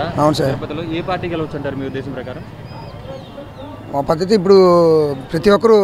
కదా అవును సార్ తిరుపతిలో ఏ పార్టీ గెలవచ్చు అంటారు మీ ఉద్దేశం ప్రకారం మా పద్ధతి ఇప్పుడు ప్రతి ఒక్కరూ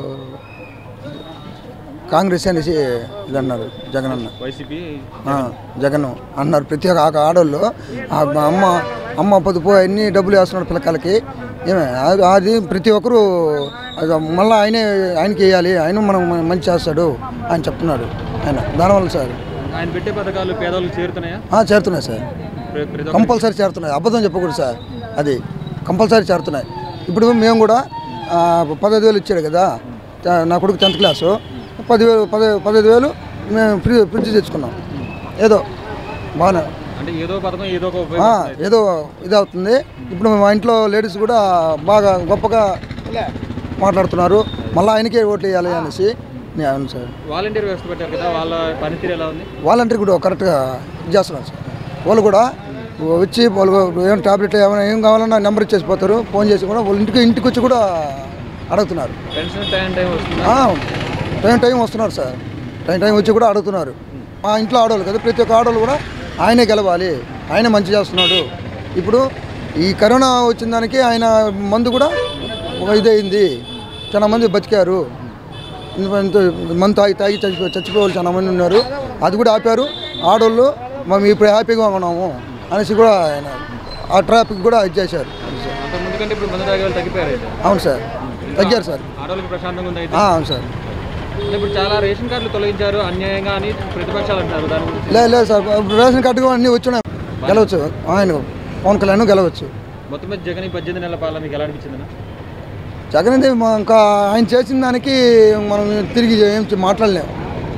కాంగ్రెస్ అనేసి ఇది అన్నారు జగన్ అన్న వైసీపీ ఆ, జగన్ అన్నారు ప్రతి ఒక్క ఆ ఆడోళ్ళు ఆ మా అమ్మ అమ్మ పొదుపు అన్ని డబ్బులు వేస్తున్నాడు పిల్లకాయలకి ఏమే అది- అది ప్రతి ఒక్కరూ అది మళ్ళీ ఆయనే ఆయనకి వేయాలి ఆయన మనం మంచి చేస్తాడు ఆయన చెప్తున్నాడు ఆయన దానివల్ల సార్ ఆయన పెట్టే పథకాలు పేదవాళ్ళకి చేరుతున్నాయా ఆ, చేరుతున్నాయి సార్ ప్ర- ప్రతి ఒక్క- కంపల్సరీ చేరుతున్నాయి అబద్ధం చెప్పకూడదు సార్ అది కంపల్సరీ చేరుతున్నాయి ఇప్పుడు మేము కూడా ఆ, పదహైదు వేలు ఇచ్చాడు కదా త- నా కొడుకు టెన్త్ క్లాసు పదివేలు పది పదహైదు వేలు మేము ఫ్రీ ఫ్రిడ్జ్ తెచ్చుకున్నాం ఏదో బాగానే అంటే ఏదో పథకం ఏదో ఒక ఆ, ఉపయోగం ఏదో ఇది అవుతుంది ఇప్పుడు మా ఇంట్లో లేడీస్ కూడా బాగా గొప్పగా మాట్లాడుతున్నారు మళ్ళీ ఆయనకే ఓట్లు వేయాలి అనేసి నేను అవును సార్ వాలంటీర్ వ్యవస్థ పెట్టారు కదా వాళ్ళ పనితీరు ఎలా ఉంది వాలంటీర్ కూడా కరెక్ట్గా ఇది చేస్తున్నారు సార్ వాళ్ళు కూడా వచ్చి వాళ్ళు ఏం టాబ్లెట్ ఏమైనా ఏం కావాలన్నా నెంబర్ ఇచ్చేసి పోతారు ఫోన్ చేసి కూడా వాళ్ళ ఇంటికి ఇంటికి వచ్చి కూడా అడుగుతున్నారు పెన్షన్ టైం టైం వస్తుందా ఆ, టైం టైం వస్తున్నారు సార్ టైం టైం వచ్చి కూడా అడుగుతున్నారు మా ఇంట్లో ఆడవాళ్ళు కదా ప్రతి ఒక్క ఆడవాళ్ళు కూడా ఆయనే గెలవాలి ఆయనే మంచి చేస్తున్నాడు ఇప్పుడు ఈ కరోనా వచ్చిన దానికి ఆయన మందు కూడా ఒక ఇదైంది చాలా మంది బతికారు ఇంత- ఇంత మందు తాగి తాగి చచ్చిపో చచ్చిపోయే వాళ్ళు చాలా మంది ఉన్నారు అది కూడా ఆపారు ఆడవాళ్ళు మేము ఇప్పుడు హ్యాపీగా ఉన్నాము అనేసి కూడా ఆయన ఆ ట్రాఫిక్ కూడా ఇది చేశారు అంత ముందు కంటే ఇప్పుడు మందు తాగే వాళ్ళు తగ్గిపోయారు అయితే అవును సార్ తగ్గారు సార్ ఆడవాళ్ళకి ప్రశాంతంగా ఉంది అయితే ఆ, అవును సార్ అంటే ఇప్పుడు చాలా రేషన్ కార్డులు తొలగించారు అన్యాయంగా అని ప్రతిపక్షాలు అంటున్నారు దాని గురించి లేదు లేదు సార్ ఇప్పుడు రేషన్ కార్డు అన్నీ వచ్చినాయి గెలవచ్చు ఆయన పవన్ కళ్యాణ్ గెలవచ్చు మొత్తం మీద జగన్ ఈ పద్దెనిమిది నెలల పాలన మీకు ఎలా అనిపించింది జగన్ అయితే మా- ఇంకా ఆయన చేసిన దానికి మనం తిరిగి ఏం చే- మాట్లాడలేము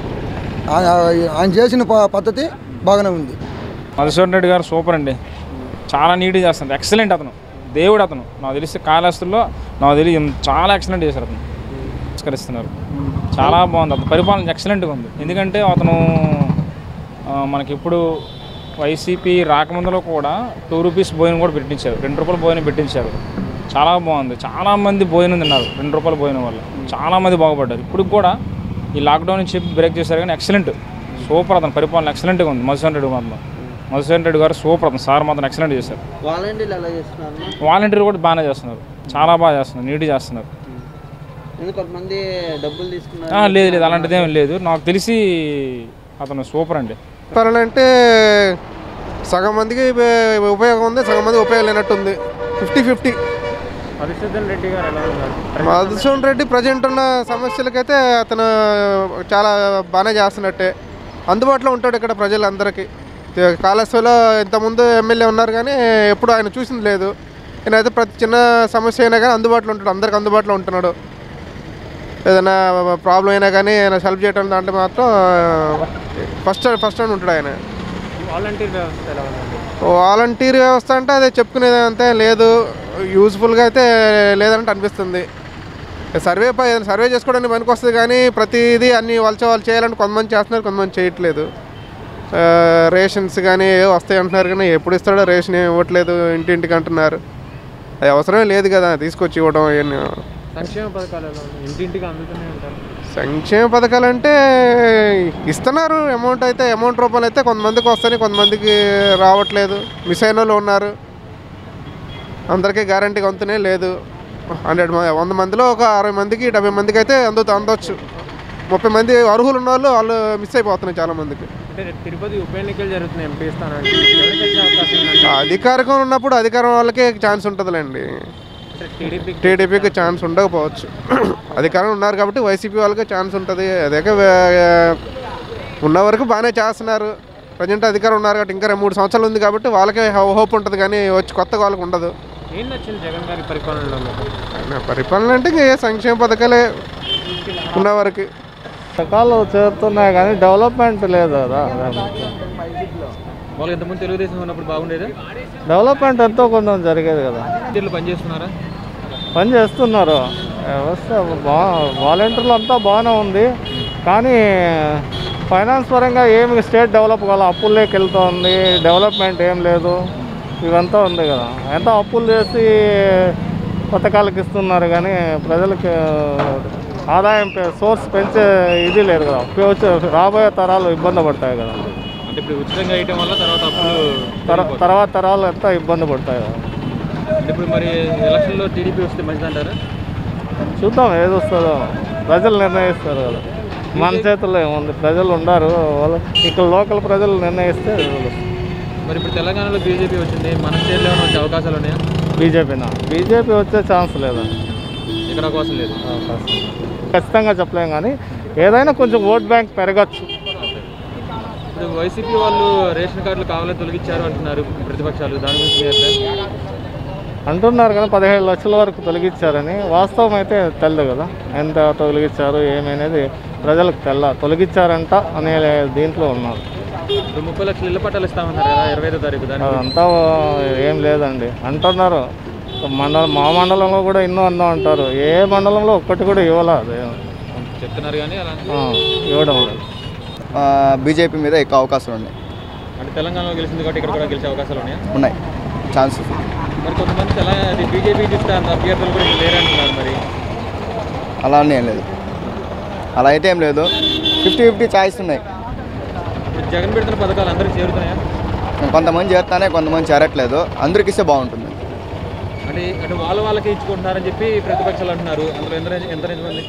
ఆ- ఆ- ఆయన చేసిన ప- పద్ధతి బాగానే ఉంది మధుసూదన్ రెడ్డి గారు సూపర్ అండి చాలా నీట్గా చేస్తుంది ఎక్సలెంట్ అతను దేవుడు అతను నాకు తెలిసి కాళహస్తుల్లో నాకు తెలిసి చాలా ఎక్సలెంట్ చేశారు అతను నమస్కరిస్తున్నారు చాలా బాగుంది అతని పరిపాలన ఎక్సలెంట్గా ఉంది ఎందుకంటే అతను ఆ, మనకి ఇప్పుడు వైసీపీ రాకముందులో కూడా టూ రూపీస్ భోజనం కూడా పెట్టించారు రెండు రూపాయల భోజనం పెట్టించారు చాలా బాగుంది చాలా మంది భోజనం తిన్నారు రెండు రూపాయల భోజనం వల్ల చాలా మంది బాగుపడ్డారు ఇప్పుడు కూడా ఈ లాక్డౌన్ నుంచి బ్రేక్ చేశారు కానీ ఎక్సలెంట్ సూపర్ అతను పరిపాలన ఎక్సలెంట్గా ఉంది మధుసూదన్ రెడ్డి మాత్రం మధుసూదన్ రెడ్డి గారు సూపర్ అతను సార్ మాత్రం ఎక్సలెంట్ చేశారు వాలంటీర్లు ఎలా చేస్తున్నారు వాలంటీర్ కూడా బాగానే చేస్తున్నారు చాలా బాగా చేస్తున్నారు నీట్గా చేస్తున్నారు ఎందుకు కొంతమంది డబ్బులు తీసుకున్నారు ఆ, లేదు లేదు అలాంటిది ఏం లేదు నాకు తెలిసి అతను సూపర్ అండి చెప్పాలంటే సగం మందికి ఉప- ఉపయోగం ఉంది సగం మందికి ఉపయోగం లేనట్టుంది ఫిఫ్టీ ఫిఫ్టీ మధుసూదన్ రెడ్డి గారు ఎలా ఉన్నారు మధుసూన్ రెడ్డి ప్రజెంట్ ఉన్న సమస్యలకైతే అతను చాలా బాగానే చేస్తున్నట్టే అందుబాటులో ఉంటాడు ఇక్కడ ప్రజలందరికీ కాళేశ్వరంలో ఇంతకుముందు ఎమ్మెల్యే ఉన్నారు కానీ ఎప్పుడు ఆయన చూసింది లేదు ఈయనైతే ప్రతి చిన్న సమస్య అయినా కానీ అందుబాటులో ఉంటాడు అందరికి అందుబాటులో ఉంటున్నాడు ఏదైనా ప్రాబ్లం అయినా కానీ ఆయన హెల్ప్ చేయడం దాంట్లో మాత్రం ఫస్ట్ ఫస్ట్ అని ఉంటాడు ఆయన వాలంటీర్ వ్యవస్థ ఎలా ఉందండి వాలంటీర్ వ్యవస్థ అంటే అదే చెప్పుకునేది అంతే లేదు యూజ్ఫుల్గా అయితే లేదంటే అనిపిస్తుంది సర్వే పై సర్వే చేసుకోవడానికి పనికి వస్తుంది కానీ ప్రతిదీ అన్ని వాళ్ళ వాళ్ళు చేయాలంటే కొంతమంది చేస్తున్నారు కొంతమంది చేయట్లేదు ఆ, రేషన్స్ కానీ ఏవో వస్తాయి అంటున్నారు కానీ ఎప్పుడు ఇస్తాడో రేషన్ ఏమి ఇవ్వట్లేదు ఇంటింటికి అంటున్నారు అది అవసరమే లేదు కదా తీసుకొచ్చి ఇవ్వడం అవన్నీ సంక్షేమ పథకాలు ఎలా ఉన్నాయి ఇంటింటికి అందుతూనే ఉంటారు సంక్షేమ పథకాలు అంటే ఇస్తున్నారు అమౌంట్ అయితే అమౌంట్ రూపాయలు అయితే కొంతమందికి వస్తాయి కొంతమందికి రావట్లేదు మిస్ అయిన వాళ్ళు ఉన్నారు అందరికీ గ్యారంటీగా అందుతూనే లేదు హండ్రెడ్ వంద మందిలో ఒక అరవై మందికి డెబ్బై మందికి అయితే అందు అందొచ్చు ముప్పై మంది అర్హులు ఉన్న వాళ్ళు వాళ్ళు మిస్ అయిపోతున్నాయి చాలా మందికి అంటే తిరుపతి ఉప ఎన్నికలు జరుగుతున్నాయి ఎంపీ స్థానానికి ఎవరికి వచ్చే అవకాశం ఉందండి అధికారికం ఉన్నప్పుడు అధికారం వాళ్ళకే ఛాన్స్ ఉంటుందిలేండి టీడీపీ టీడీపీకి ఛాన్స్ ఉండకపోవచ్చు అధికారం ఉన్నారు కాబట్టి వైసీపీ వాళ్ళకి ఛాన్స్ ఉంటుంది అదే ఉన్న వరకు బాగానే చేస్తున్నారు ప్రజెంట్ అధికారం ఉన్నారు కాబట్టి ఇంకా మూడు సంవత్సరాలు ఉంది కాబట్టి వాళ్ళకే హోప్ ఉంటుంది కానీ వచ్చి కొత్త వాళ్ళకి ఉండదు ఏం నచ్చింది జగన్ గారి పరిపాలనలో మీకు? ఆయన పరిపాలన అంటే ఇంక ఏ సంక్షేమ పథకాలే ఉన్న వరకు పథకాలు చేరుతున్నాయి కానీ డెవలప్మెంట్ లేదు కదా వాళ్ళు ఇంతకుముందు తెలుగుదేశం ఉన్నప్పుడు బాగుండేదా డెవలప్మెంట్ ఎంతో కొంచెం జరిగేది కదా వాలంటీర్లు పనిచేస్తున్నారా పని చేస్తున్నారు వ్యవస్థ బా వాలంటీర్లు అంతా బాగానే ఉంది కానీ ఫైనాన్స్ పరంగా ఏమి స్టేట్ డెవలప్ కావాలి అప్పుల్లోకి వెళ్తుంది డెవలప్మెంట్ ఏం లేదు ఇవంతా ఉంది కదా ఎంత అప్పులు చేసి పథకాలకు ఇస్తున్నారు కానీ ప్రజలకి ఆదాయం సోర్స్ పెంచే ఇది లేదు కదా ఫ్యూచర్ రాబోయే తరాలు ఇబ్బంది పడతాయి కదా అంటే ఇప్పుడు ఉచితంగా వేయటం వల్ల తర్వాత అప్పులు తర- పెరిగిపోతాయి. తర్వాత తరాలు ఎంత ఇబ్బంది పడతాయి అంటే ఇప్పుడు మరి ఎలక్షన్లో టీడీపీ వస్తే మంచిదంటారా చూద్దాం ఏది వస్తుందో ప్రజలు నిర్ణయిస్తారు కదా మన చేతుల్లో ఏముంది ప్రజలు ఉండారు వాళ్ళు ఇక్కడ లోకల్ ప్రజలు నిర్ణయిస్తే తెలుస్తుంది. మరి ఇప్పుడు తెలంగాణలో బీజేపీ వచ్చింది మన స్టేట్లో ఏమైనా వచ్చే అవకాశాలు ఉన్నాయా బీజేపీనా బీజేపీ వచ్చే ఛాన్స్ లేదా ఇక్కడ అవకాశం లేదు ఖచ్చితంగా చెప్పలేం కానీ ఏదైనా కొంచెం ఓట్ బ్యాంక్ పెరగచ్చు ఇప్పుడు వైసీపీ వాళ్ళు రేషన్ కార్డులు కావాలని తొలగించారు అంటున్నారు ప్రతిపక్షాలు దాని గురించి మీ అభిప్రాయం? అంటున్నారు కదా పదిహేడు లక్షల వరకు తొలగించారని వాస్తవం అయితే తెలదు కదా ఎంత తొలగించారు ఏమనేది ప్రజలకు తెల్ల తొలగించారంట అనే దీంట్లో ఉన్నారు ఇప్పుడు ముప్పై లక్షలు ఇళ్ల పట్టాలు ఇస్తామన్నారు కదా ఇరవై ఐదో తారీఖు దాని గురించి. అదంతా ఏం లేదండి అంటున్నారు మండలం మా మండలంలో కూడా ఎన్నో అన్నో అంటారు ఏ మండలంలో ఒక్కటి కూడా ఇవ్వాల చెప్తున్నారు కానీ అలా ఇవ్వడం లేదు బీజేపీ మీద ఎక్కువ అవకాశాలు ఉన్నాయి అంటే తెలంగాణలో గెలిచింది కాబట్టి ఇక్కడ కూడా గెలిచే అవకాశాలు ఉన్నాయా ఉన్నాయి ఛాన్సెస్ మరి కొంతమంది తెలంగాణ అది బీజేపీ చూస్తే అంత అభ్యర్థులు కూడా ఇక్కడ లేరంటున్నారు మరి అలా అని ఏం లేదు అలా అయితే ఏం లేదు ఫిఫ్టీ ఫిఫ్టీ ఛాయిస్ ఉన్నాయి ఇప్పుడు జగన్ పెడుతున్న పథకాలు అందరికీ చేరుతున్నాయా కొంతమంది చేస్తానే కొంతమంది చేరట్లేదు అందరికి ఇస్తే బాగుంటుంది అంటే అంటే వాళ్ళ వాళ్ళకే ఇచ్చుకుంటున్నారని చెప్పి ప్రతిపక్షాలు అంటున్నారు అందులో ఎంత ఎంత నిజమంది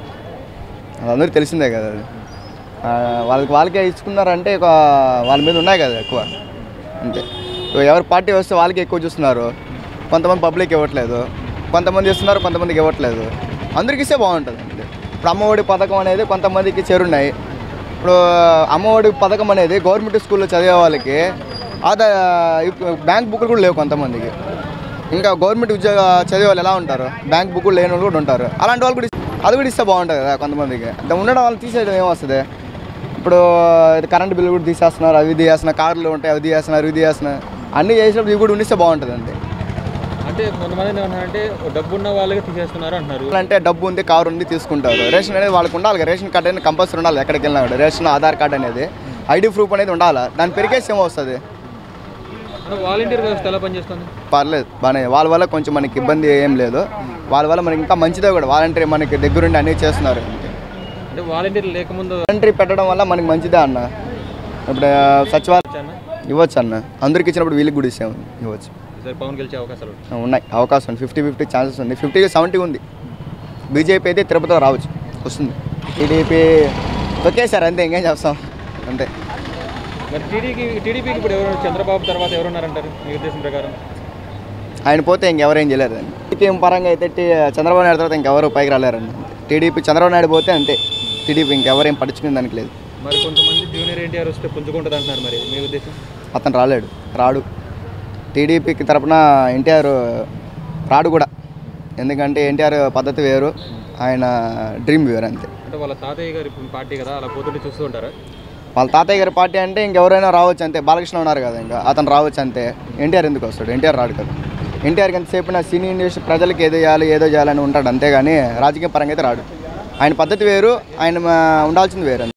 అది అందరికీ తెలిసిందే కదా అది ఆ, వాళ్ళకి వాళ్ళకే ఇచ్చుకున్నారంటే ఒక వాళ్ళ మీద ఉన్నాయి కదా ఎక్కువ అంతే ఇప్పుడు ఎవరు పార్టీ వస్తే వాళ్ళకి ఎక్కువ చూస్తున్నారు కొంతమంది పబ్లిక్ ఇవ్వట్లేదు కొంతమంది ఇస్తున్నారు కొంతమందికి ఇవ్వట్లేదు అందరికి ఇస్తే బాగుంటుంది అంతే ఇప్పుడు అమ్మఒడి పథకం అనేది కొంతమందికి చేరున్నాయి ఇప్పుడు అమ్మఒడి పథకం అనేది గవర్నమెంట్ స్కూల్లో చదివే వాళ్ళకి ఆదా బ్యాంక్ బుక్లు కూడా లేవు కొంతమందికి ఇంకా గవర్నమెంట్ ఉద్యోగ చదివే వాళ్ళు ఎలా ఉంటారు బ్యాంక్ బుక్లు లేని వాళ్ళు కూడా ఉంటారు అలాంటి వాళ్ళు కూడా ఇస్- అది కూడా ఇస్తే బాగుంటుంది కదా కొంతమందికి అంటే ఉండడం వాళ్ళు తీసేయడం ఏమొస్తుంది ఇప్పుడు ఇది కరెంట్ బిల్లు కూడా తీసేస్తున్నారు అవి తీసేస్తున్నారు కార్లు ఉంటాయి అవి తీసేస్తున్నారు ఇవి తీసేస్తున్నారు అన్నీ చేసినప్పుడు ఇవి కూడా ఉండిస్తే బాగుంటుంది అండి అంటే కొంతమంది ఏమంటారంటే డబ్బు ఉన్న వాళ్ళకి తీసేస్తున్నారు అంటున్నారు అంటే డబ్బు ఉంది కారు ఉంది తీసుకుంటారు రేషన్ అనేది వాళ్ళకి ఉండాలి కదా. రేషన్ కార్డు అనేది కంపల్సరీ ఉండాలి ఎక్కడికి వెళ్ళినా కూడా రేషన్ ఆధార్ కార్డు అనేది ఐడి ప్రూఫ్ అనేది ఉండాలి దాని పెరిగేసి ఏమొస్తుంది అంటే వాలంటీర్ వ్యవస్థ ఎలా పనిచేస్తుంది పర్లేదు బాగానే వాళ్ళ వల్ల కొంచెం మనకి ఇబ్బంది ఏం లేదు వాళ్ళ వల్ల మనకి ఇంకా మంచిదే కూడా వాలంటీర్ మనకి దగ్గరుండి అన్నీ చేస్తున్నారు అంటే వాలంటీర్ లేకముందు వాలంటీర్ పెట్టడం వల్ల మనకి మంచిదే అన్న ఇప్పుడు సచివాలయం వచ్చానా ఇవ్వచ్చు అన్న అందరికి ఇచ్చినప్పుడు వీళ్ళకి కూడా ఇస్తాం ఇవ్వచ్చు సరే పవన్ గెలిచే అవకాశాలు ఉన్నాయి. ఉన్నాయి అవకాశం ఉంది ఫిఫ్టీ ఫిఫ్టీ ఛాన్సెస్ ఉంది ఫిఫ్టీ సెవెంటీ ఉంది బీజేపీ అయితే తిరుపతిలో రావచ్చు వస్తుంది టీడీపీ తొక్కేశారు అంతే ఇంకేం చేస్తాం అంతే మరి టీడీకి టీడీపీకి ఇప్పుడు ఎవరు చంద్రబాబు తర్వాత ఎవరున్నారంటారు మీ ఉద్దేశం ప్రకారం ఆయన పోతే ఇంకెవరేం చేయలేరు అండి టీడీపీ పరంగా అయితే టీ- చంద్రబాబు నాయుడు తర్వాత ఇంకెవరు పైకి రాలేరండి టీడీపీ చంద్రబాబు నాయుడు పోతే అంతే టీడీపీ ఇంకెవరేం పట్టించుకునే దానికి లేదు మరి కొంతమంది జూనియర్ ఎన్టీఆర్ వస్తే పుంజుకుంటుంది అంటున్నారు మరి మీ ఉద్దేశం అతను రాలేడు రాడు టీడీపీకి తరపున ఎన్టీఆర్ రాడు కూడా ఎందుకంటే ఎన్టీఆర్ పద్ధతి వేరు ఆయన డ్రీమ్ వేరు అంతే అంటే వాళ్ళ తాతయ్య గారి పార్టీ కదా అలా పోతుంటే చూస్తూ ఉంటారా వాళ్ళ తాతయ్య గారి పార్టీ అంటే ఇంకెవరైనా రావచ్చు అంతే బాలకృష్ణ ఉన్నారు కదా ఇంకా అతను రావచ్చు అంతే ఎన్టీఆర్ ఎందుకు వస్తాడు ఎన్టీఆర్ రాడు కదా ఎన్టీఆర్కి ఎంతసేపు నా సినీ ఇండస్ట్రీ ప్రజలకు ఏదో చేయాలి ఏదో చేయాలని ఉంటాడు అంతేగాని రాజకీయ పరంగా అయితే రాడు ఆయన పద్ధతి వేరు ఆయన మా- ఉండాల్సింది వేరు అంతే